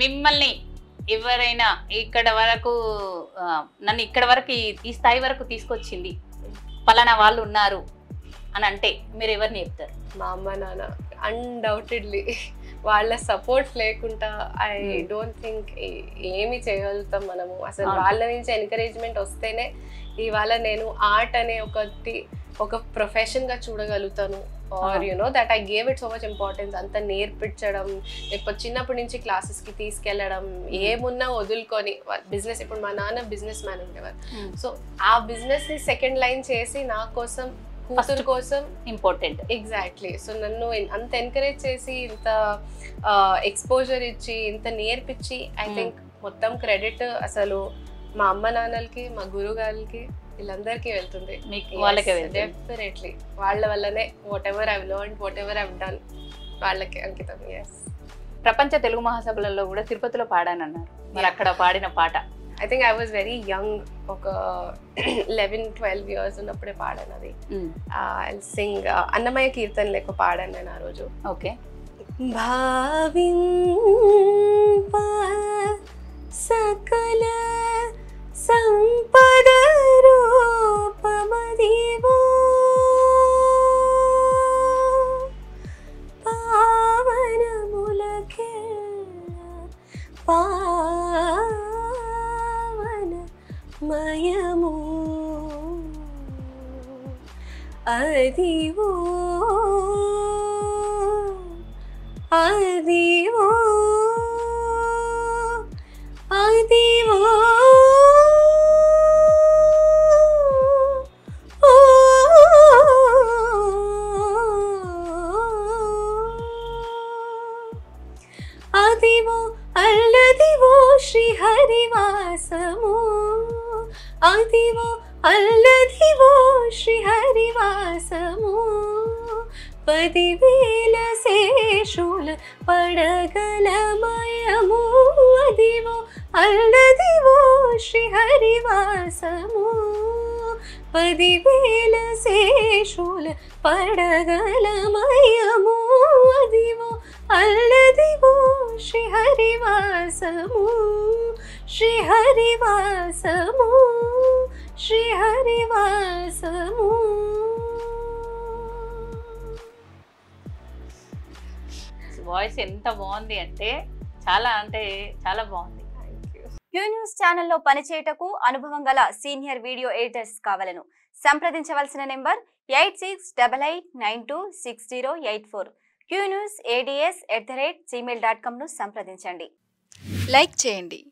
మిమ్మల్ని ఎవరైనా ఇక్కడ వరకు ఆ, నన్ను ఇక్కడ వరకు ఈ- ఈ స్థాయి వరకు తీసుకొచ్చింది పలానా వాళ్ళు ఉన్నారు అని అంటే మీరు ఎవరిని చెప్తారు మా అమ్మ నాన్న అన్డౌటెడ్లీ వాళ్ళ సపోర్ట్ లేకుండా ఐ Hmm. డోంట్ థింక్ ఏమి చేయగలుగుతాం మనము అసలు అవును. వాళ్ళ నుంచి ఎంకరేజ్మెంట్ వస్తేనే ఇవాళ నేను ఆర్ట్ అనే ఒకటి ఒక ప్రొఫెషన్ గా చూడగలుగుతాను ఆర్ అవును. You know that I gave it so much importance అంత నేర్పించడం లేకపోతే చిన్నప్పటి నుంచి క్లాసెస్ కి తీసుకెళ్లడం ఏమున్నా వదులుకొని బిజినెస్ ఇప్పుడు మా నాన్న బిజినెస్ మ్యాన్ ఉండేవారు సో ఆ బిజినెస్ ని సెకండ్ లైన్ చేసి నా కోసం కూతురు First- కోసం ఇంపార్టెంట్ ఎగ్జాక్ట్లీ సో నన్ను ఇన్- అంత ఎంకరేజ్ చేసి ఇంత ఎక్స్పోజర్ ఇచ్చి ఇంత నేర్పించి ఐ Hmm. థింక్ మొత్తం క్రెడిట్ అసలు మా అమ్మ నాన్నలకి మా గురుగారికి వీళ్ళందరికీ వెళ్తుంది మీకు వాళ్ళకే వెళ్తుంది డెఫినెట్లీ వాళ్ళ వల్లనే whatever I learn whatever I done వాళ్ళకి అంకితం ఎస్ ప్రపంచ తెలుగు మహాసభలలో కూడా తిరుపతిలో పాడానన్నారు మరి అక్కడ పాడిన పాట I think I was very young ఒక లెవెన్ ట్వెల్వ్ ఇయర్స్ ఉన్నప్పుడే పాడాను అది ఐ సింగ్ అన్నమయ్య కీర్తన లెక్క పాడాను నేను ఆ రోజు ఓకే భావింప సకల సంపద రూపమదివో పావనములకే పావన మయము అదివో అదివో అదివో అదివో అల్లదివో శ్రీహరివాసము అదివో అల్లదివో శ్రీహరివాసము పదివేల శేషుల పడగలమయము అదివో అల్లదివో శ్రీహరివాసము పదివేల శేషుల పడగలమయము అదివో అల్లదివో శ్రీహరివాసము శ్రీహరివాసము శ్రీహరివాసము వాయిస్ ఎంత బాగుంది అంటే చాలా అంటే చాలా బాగుంది క్యూ న్యూస్ ఛానల్లో పనిచేయటకు అనుభవం గల సీనియర్ వీడియో ఎడిటర్స్ కావాలను సంప్రదించవలసిన number eight six double eight nine two six zero eight four Q news ads at the rate Gmail dot కామ్ను సంప్రదించండి లైక్ చేయండి